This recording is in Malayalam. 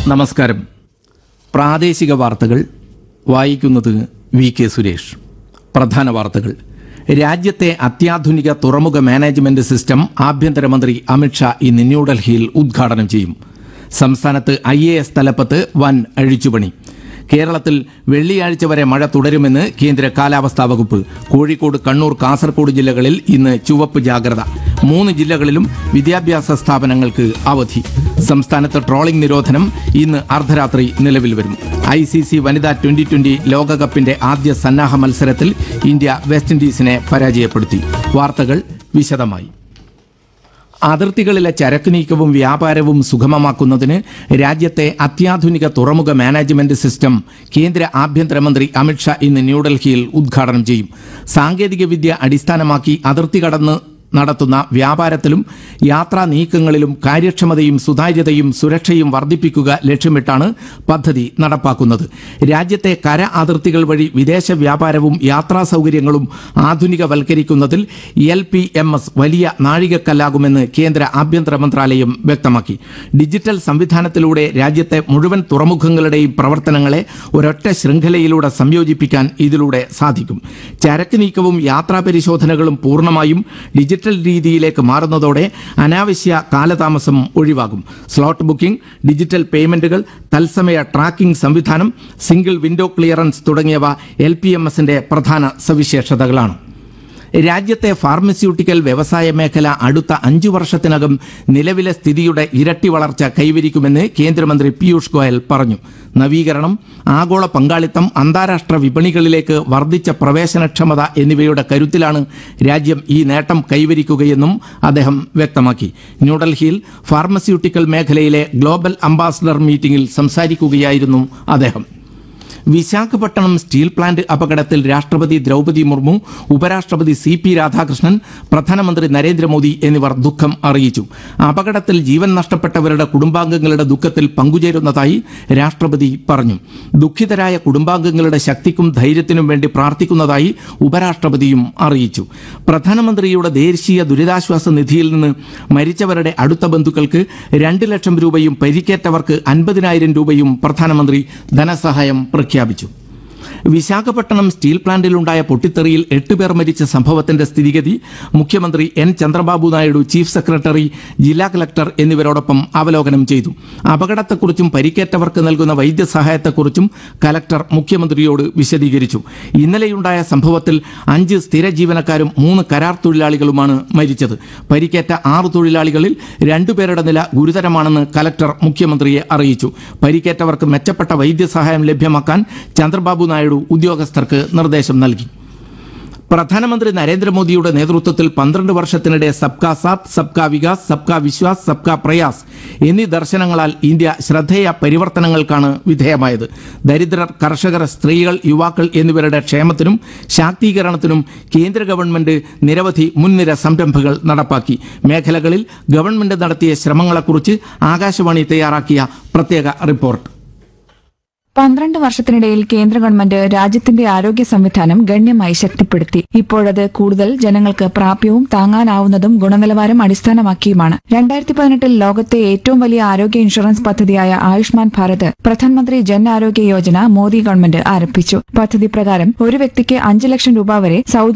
നമസ്കാരം പ്രാദേശിക വാർത്തകൾ വായിക്കുന്നത് വി കെ സുരേഷ് പ്രധാന വാർത്തകൾ രാജ്യത്തെ അത്യാധുനിക തുറമുഖ മാനേജ്മെന്റ് സിസ്റ്റം ആഭ്യന്തരമന്ത്രി അമിത്ഷാ ഇന്ന് ന്യൂഡൽഹിയിൽ ഉദ്ഘാടനം ചെയ്യും സംസ്ഥാനത്ത് ഐ എ എസ് തലപ്പത്ത് വൻ അഴിച്ചുപണി കേരളത്തിൽ വെള്ളിയാഴ്ച വരെ മഴ തുടരുമെന്ന് കേന്ദ്ര കാലാവസ്ഥാ വകുപ്പ് കോഴിക്കോട് കണ്ണൂർ കാസർഗോഡ് ജില്ലകളിൽ ഇന്ന് ചുവപ്പ് ജാഗ്രത മൂന്ന് ജില്ലകളിലും വിദ്യാഭ്യാസ സ്ഥാപനങ്ങൾക്ക് അവധി സംസ്ഥാനത്ത് ട്രോളിംഗ് നിരോധനം ഇന്ന് അർദ്ധരാത്രി നിലവിൽ വരും ഐ സി സി വനിതാ ട്വന്റി ട്വന്റി ലോകകപ്പിന്റെ ആദ്യ സന്നാഹ മത്സരത്തിൽ ഇന്ത്യ വെസ്റ്റ് ഇൻഡീസിനെ പരാജയപ്പെടുത്തി വാർത്തകൾ വിശദമായി അതിർത്തികളിലെ ചരക്ക് നീക്കവും വ്യാപാരവും സുഗമമാക്കുന്നതിന് രാജ്യത്തെ അത്യാധുനിക തുറമുഖ മാനേജ്മെന്റ് സിസ്റ്റം കേന്ദ്ര ആഭ്യന്തരമന്ത്രി അമിത്ഷാ ഇന്ന് ന്യൂഡൽഹിയിൽ ഉദ്ഘാടനം ചെയ്യും സാങ്കേതികവിദ്യ അടിസ്ഥാനമാക്കി അതിർത്തി കടന്ന് നടത്തുന്ന വ്യാപാരത്തിലും യാത്രാ നീക്കങ്ങളിലും കാര്യക്ഷമതയും സുതാര്യതയും സുരക്ഷയും വർദ്ധിപ്പിക്കുക ലക്ഷ്യമിട്ടാണ് പദ്ധതി നടപ്പാക്കുന്നത് രാജ്യത്തെ കര അതിർത്തികൾ വഴി വിദേശ വ്യാപാരവും യാത്രാ സൗകര്യങ്ങളും ആധുനികവൽക്കരിക്കുന്നതിൽ എൽ പി എം എസ് വലിയ നാഴികക്കല്ലാകുമെന്ന് കേന്ദ്ര ആഭ്യന്തര മന്ത്രാലയം വ്യക്തമാക്കി ഡിജിറ്റൽ സംവിധാനത്തിലൂടെ രാജ്യത്തെ മുഴുവൻ തുറമുഖങ്ങളുടെയും പ്രവർത്തനങ്ങളെ ഒരൊറ്റ ശൃംഖലയിലൂടെ സംയോജിപ്പിക്കാൻ ഇതിലൂടെ സാധിക്കും ചരക്ക് നീക്കവും യാത്രാ പരിശോധനകളും പൂർണ്ണമായും ഡിജിറ്റൽ രീതിയിലേക്ക് മാറുന്നതോടെ അനാവശ്യ കാലതാമസം ഒഴിവാകും സ്ലോട്ട് ബുക്കിംഗ് ഡിജിറ്റൽ പേയ്മെന്റുകൾ തത്സമയ ട്രാക്കിംഗ് സംവിധാനം സിംഗിൾ വിൻഡോ ക്ലിയറൻസ് തുടങ്ങിയവ എൽ പി എം എസിന്റെ പ്രധാന സവിശേഷതകളാണ് രാജ്യത്തെ ഫാർമസ്യൂട്ടിക്കൽ വ്യവസായ മേഖല അടുത്ത അഞ്ചു വർഷത്തിനകം നിലവിലെ സ്ഥിതിയുടെ ഇരട്ടി വളർച്ച കൈവരിക്കുമെന്ന് കേന്ദ്രമന്ത്രി പീയൂഷ് ഗോയൽ പറഞ്ഞു നവീകരണം ആഗോള പങ്കാളിത്തം അന്താരാഷ്ട്ര വിപണികളിലേക്ക് വർദ്ധിച്ച പ്രവേശനക്ഷമത എന്നിവയുടെ കരുത്തിലാണ് രാജ്യം ഈ നേട്ടം കൈവരിക്കുകയെന്നും അദ്ദേഹം വ്യക്തമാക്കി ന്യൂഡൽഹിയിൽ ഫാർമസ്യൂട്ടിക്കൽ മേഖലയിലെ ഗ്ലോബൽ അംബാസഡർ മീറ്റിംഗിൽ സംസാരിക്കുകയായിരുന്നു അദ്ദേഹം വിശാഖപട്ടണം സ്റ്റീൽ പ്ലാന്റ് അപകടത്തിൽ രാഷ്ട്രപതി ദ്രൗപദി മുർമു ഉപരാഷ്ട്രപതി സി പി രാധാകൃഷ്ണൻ പ്രധാനമന്ത്രി നരേന്ദ്രമോദി എന്നിവർ ദുഃഖം അറിയിച്ചു അപകടത്തിൽ ജീവൻ നഷ്ടപ്പെട്ടവരുടെ കുടുംബാംഗങ്ങളുടെ ദുഃഖത്തിൽ പങ്കുചേരുന്നതായി രാഷ്ട്രപതി പറഞ്ഞു ദുഃഖിതരായ കുടുംബാംഗങ്ങളുടെ ശക്തിക്കും ധൈര്യത്തിനും വേണ്ടി പ്രാർത്ഥിക്കുന്നതായി ഉപരാഷ്ട്രപതിയും അറിയിച്ചു പ്രധാനമന്ത്രിയുടെ ദേശീയ ദുരിതാശ്വാസ നിധിയിൽ നിന്ന് മരിച്ചവരുടെ അടുത്ത ബന്ധുക്കൾക്ക് രണ്ട് ലക്ഷം രൂപയും പരിക്കേറ്റവർക്ക് അൻപതിനായിരം രൂപയും പ്രധാനമന്ത്രി ധനസഹായം പ്രഖ്യാപിച്ചു വിശാഖപട്ടണം സ്റ്റീൽ പ്ലാന്റിലുണ്ടായ പൊട്ടിത്തെറിയിൽ എട്ട് പേർ മരിച്ച സംഭവത്തിന്റെ സ്ഥിതിഗതി മുഖ്യമന്ത്രി N Chandrababu Naidu chief secretary ജില്ലാ കളക്ടർ എന്നിവരോടൊപ്പം അവലോകനം ചെയ്തു അപകടത്തെക്കുറിച്ചും പരിക്കേറ്റവർക്ക് നൽകുന്ന വൈദ്യസഹായത്തെക്കുറിച്ചും കലക്ടർ മുഖ്യമന്ത്രിയോട് വിശദീകരിച്ചു ഇന്നലെയുണ്ടായ സംഭവത്തിൽ അഞ്ച് സ്ഥിര ജീവനക്കാരും മൂന്ന് കരാർ തൊഴിലാളികളുമാണ് മരിച്ചത് പരിക്കേറ്റ ആറ് തൊഴിലാളികളിൽ രണ്ടുപേരുടെ നില ഗുരുതരമാണെന്ന് കലക്ടർ മുഖ്യമന്ത്രിയെ അറിയിച്ചു പരിക്കേറ്റവർക്ക് മെച്ചപ്പെട്ട വൈദ്യസഹായം ലഭ്യമാക്കാൻ ചന്ദ്രബാബു നായിഡു ഉദ്യോഗസ്ഥർക്ക് നിർദ്ദേശം നൽകി പ്രധാനമന്ത്രി നരേന്ദ്രമോദിയുടെ നേതൃത്വത്തിൽ പന്ത്രണ്ട് വർഷത്തിനിടെ സബ്കാ സാത്ത് സബ്കാ വികാസ് സബ്കാ വിശ്വാസ് സബ്കാ പ്രയാസ് എന്നീ ദർശനങ്ങളാൽ ഇന്ത്യ ശ്രദ്ധേയ പരിവർത്തനങ്ങൾക്കാണ് വിധേയമായത് ദരിദ്രർ കർഷകർ സ്ത്രീകൾ യുവാക്കൾ എന്നിവരുടെ ക്ഷേമത്തിനും ശാക്തീകരണത്തിനും കേന്ദ്ര ഗവൺമെന്റ് നിരവധി മുൻനിര സംരംഭങ്ങൾ നടപ്പാക്കി മേഖലകളിൽ ഗവൺമെന്റ് നടത്തിയ ശ്രമങ്ങളെക്കുറിച്ച് ആകാശവാണി തയ്യാറാക്കിയ പ്രത്യേക റിപ്പോർട്ട് പന്ത്രണ്ട് വർഷത്തിനിടയിൽ കേന്ദ്ര ഗവൺമെന്റ് രാജ്യത്തിന്റെ ആരോഗ്യ സംവിധാനം ഗണ്യമായി ശക്തിപ്പെടുത്തി ഇപ്പോഴത് കൂടുതൽ ജനങ്ങൾക്ക് പ്രാപ്യവും താങ്ങാനാവുന്നതും ഗുണനിലവാരം അടിസ്ഥാനമാക്കിയുമാണ് രണ്ടായിരത്തി പതിനെട്ടിൽ ലോകത്തെ ഏറ്റവും വലിയ ആരോഗ്യ ഇൻഷുറൻസ് പദ്ധതിയായ ആയുഷ്മാൻ ഭാരത് പ്രധാനമന്ത്രി ജൻ ആരോഗ്യ യോജന മോദി ഗവൺമെന്റ് ആരംഭിച്ചു പദ്ധതി പ്രകാരം ഒരു വ്യക്തിക്ക് അഞ്ച് ലക്ഷം രൂപ വരെ സൗജന്യ